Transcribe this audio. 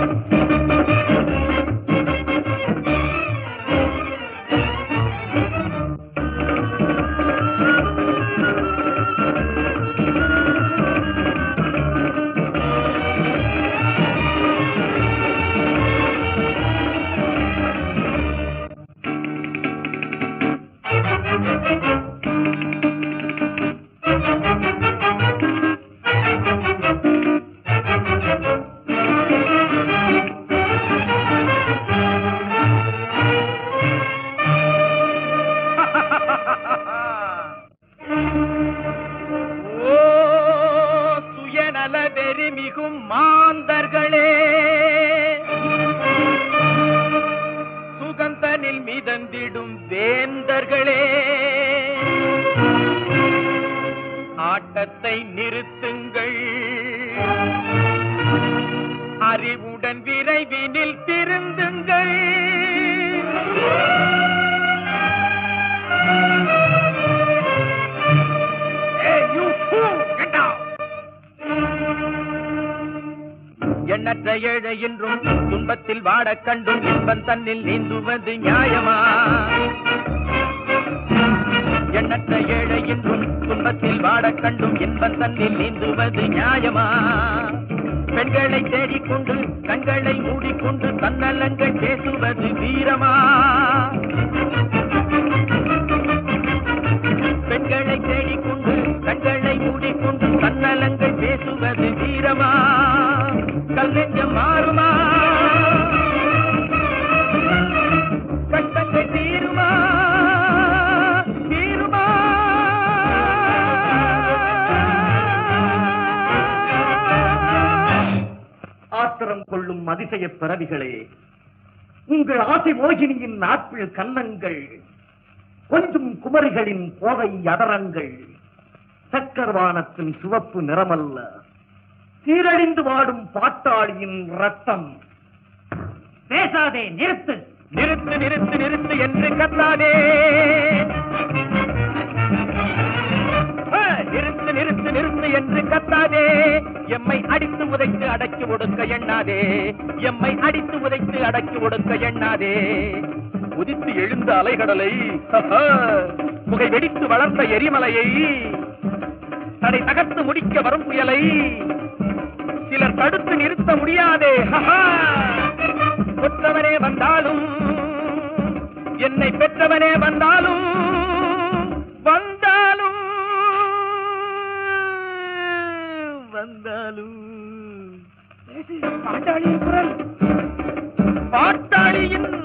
ஓ சுயநல வெறி மிகும் மாந்தர்களே சுகந்தனில் மிதந்திடும் வேந்தர்களே ஆட்டத்தை நிறுத்துங்கள் அறிவுடன் விரைவினில் திருந்துங்கள் Hey, you fool! Get down! எண்ணற்ற ஏழை என்றும் துன்பத்தில் வாடக் கண்டும் இன்பம் தன்னில் நீந்துவது நியாயமா எண்ணற்ற ஏழை என்றும் துன்பத்தில் வாடக் கண்டும் இன்பம் தன்னில் நீந்துவது நியாயமா பெண்களை தேடிக்கொண்டு கண்களை மூடிக்கொண்டு தன்னலங்கள் பேசுவது வீரமா பெண்களை தேடிக்கொண்டு கண்களை மூடிக்கொண்டு தன்னலங்கள் பேசுவது வீரமா கல்லெஞ்சம் மாறுமா கஷ்டங்கள் தீருமா தீருமா ஆத்திரம் கொள்ளும் அதிசய பிறவிகளே உங்கள் ஆசை மோகினியின் ஆப்பிள் கன்னங்கள் கொஞ்சம் குமரிகளின் கோவை அதரங்கள் சக்கரவானத்தின் சிவப்பு நிறமல்ல சீரழிந்து வாடும் பாட்டாளியின் ரத்தம் பேசாதே நிறுத்து நிறுத்து நிறுத்து நிறுத்து என்று கத்தாதே ஆ, நிறுத்து நிறுத்து நிறுத்து என்று கத்தாதே எம்மை அடித்து உதைத்து அடக்கி ஒடுக்க எண்ணாதே எம்மை அடித்து உதைத்து அடக்கி ஒடுக்க எண்ணாதே உதித்து எழுந்த அலைகடலை ஹஹா, புகை வெடித்து வளர்ந்த எரிமலையை தடை தகர்த்து முடிக்க வரும் புயலை சிலர் தடுத்து நிறுத்த முடியாதே ஹஹா. கொற்றவனே வந்தாலும் என்னை பெற்றவனே வந்தாலும் வந்தாலும் வந்தாலும் பாட்டாளியின் குரல் பாட்டாளியின்